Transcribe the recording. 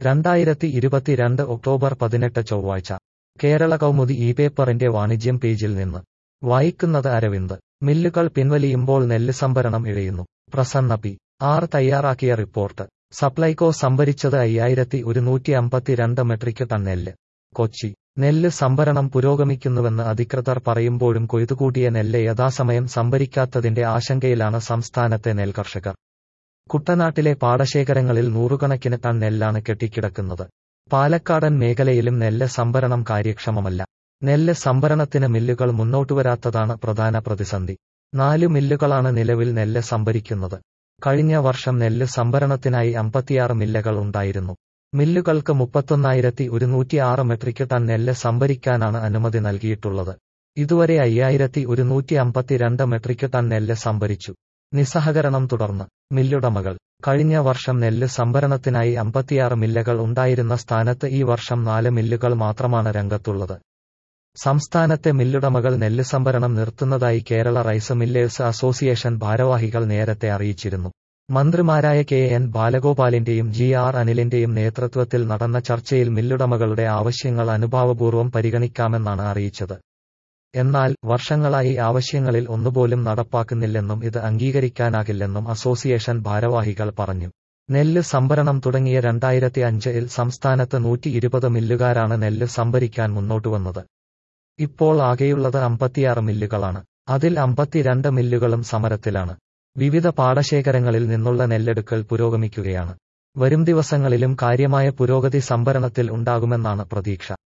രണ്ടായിരത്തി ഇരുപത്തിരണ്ട് ഒക്ടോബർ പതിനെട്ട് ചൊവ്വാഴ്ച കേരള കൗമുദി ഈ പേപ്പറിന്റെ വാണിജ്യം പേജിൽ നിന്ന് വായിക്കുന്നത് അരവിന്ദ് മില്ലുകൾ പിൻവലിയുമ്പോൾ നെല്ല് സംഭരണം ഇഴയുന്നു പ്രസന്ന പി ആർ തയ്യാറാക്കിയ റിപ്പോർട്ട് സപ്ലൈകോ സംഭരിച്ചത് അയ്യായിരത്തി ഒരുന്നൂറ്റി അമ്പത്തിരണ്ട് മെട്രിക് ടൺ നെല്ല് കൊച്ചി നെല്ല് സംഭരണം പുരോഗമിക്കുന്നുവെന്ന് അധികൃതർ പറയുമ്പോഴും കൊയ്തുകൂട്ടിയ നെല്ല് യഥാസമയം സംഭരിക്കാത്തതിന്റെ ആശങ്കയിലാണ് സംസ്ഥാനത്തെ നെൽകർഷകർ കുട്ടനാട്ടിലെ പാടശേഖരങ്ങളിൽ നൂറുകണക്കിന് ടൺ നെല്ലാണ് കെട്ടിക്കിടക്കുന്നത് പാലക്കാടൻ മേഖലയിലും നെല്ല് സംഭരണം കാര്യക്ഷമമല്ല നെല്ല് സംഭരണത്തിന് മില്ലുകൾ മുന്നോട്ടുവരാത്തതാണ് പ്രധാന പ്രതിസന്ധി നാലു മില്ലുകളാണ് നിലവിൽ നെല്ല് സംഭരിക്കുന്നത് കഴിഞ്ഞ വർഷം നെല്ല് സംഭരണത്തിനായി അമ്പത്തിയാറ് മില്ലുകൾ ഉണ്ടായിരുന്നു മില്ലുകൾക്ക് മുപ്പത്തൊന്നായിരത്തി ഒരുന്നൂറ്റി ആറ് മെട്രിക് ടൺ നെല്ല് സംഭരിക്കാനാണ് അനുമതി നൽകിയിട്ടുള്ളത് ഇതുവരെ അയ്യായിരത്തി ഒരുന്നൂറ്റി അമ്പത്തിരണ്ട് മെട്രിക് ടൺ നെല്ല് സംഭരിച്ചു നിസ്സഹകരണം തുടർന്ന് മില്ലുടമകൾ കഴിഞ്ഞ വർഷം നെല്ല് സംഭരണത്തിനായി അമ്പത്തിയാറ് മില്ലുകൾ ഉണ്ടായിരുന്ന സ്ഥാനത്ത് ഈ വർഷം നാല് മില്ലുകൾ മാത്രമാണ് രംഗത്തുള്ളത് സംസ്ഥാനത്തെ മില്ലുടമകൾ നെല്ല് സംഭരണം നിർത്തുന്നതായി കേരള റൈസ് മില്ലേഴ്സ് അസോസിയേഷൻ ഭാരവാഹികൾ നേരത്തെ അറിയിച്ചിരുന്നു മന്ത്രിമാരായ കെ എൻ ബാലഗോപാലിന്റെയും ജി ആർ അനിലിന്റെയും നേതൃത്വത്തിൽ നടന്ന ചർച്ചയിൽ മില്ലുടമകളുടെ ആവശ്യങ്ങൾ അനുഭാവപൂർവ്വം പരിഗണിക്കാമെന്നാണ് അറിയിച്ചത് എന്നാൽ വർഷങ്ങളായി ആവശ്യങ്ങളിൽ ഒന്നുപോലും നടപ്പാക്കുന്നില്ലെന്നും ഇത് അംഗീകരിക്കാനാകില്ലെന്നും അസോസിയേഷൻ ഭാരവാഹികൾ പറഞ്ഞു നെല്ല് സംഭരണം തുടങ്ങിയ രണ്ടായിരത്തി അഞ്ചിൽ സംസ്ഥാനത്ത് നൂറ്റി ഇരുപത് മില്ലുകാരാണ് നെല്ല് സംഭരിക്കാൻ മുന്നോട്ടുവന്നത് ഇപ്പോൾ ആകെയുള്ളത് അമ്പത്തിയാറ് മില്ലുകളാണ് അതിൽ അമ്പത്തിരണ്ട് മില്ലുകളും സമരത്തിലാണ് വിവിധ പാടശേഖരങ്ങളിൽ നിന്നുള്ള നെല്ലെടുക്കൽ പുരോഗമിക്കുകയാണ് വരും ദിവസങ്ങളിലും കാര്യമായ പുരോഗതി സംഭരണത്തിൽ ഉണ്ടാകുമെന്നാണ് പ്രതീക്ഷ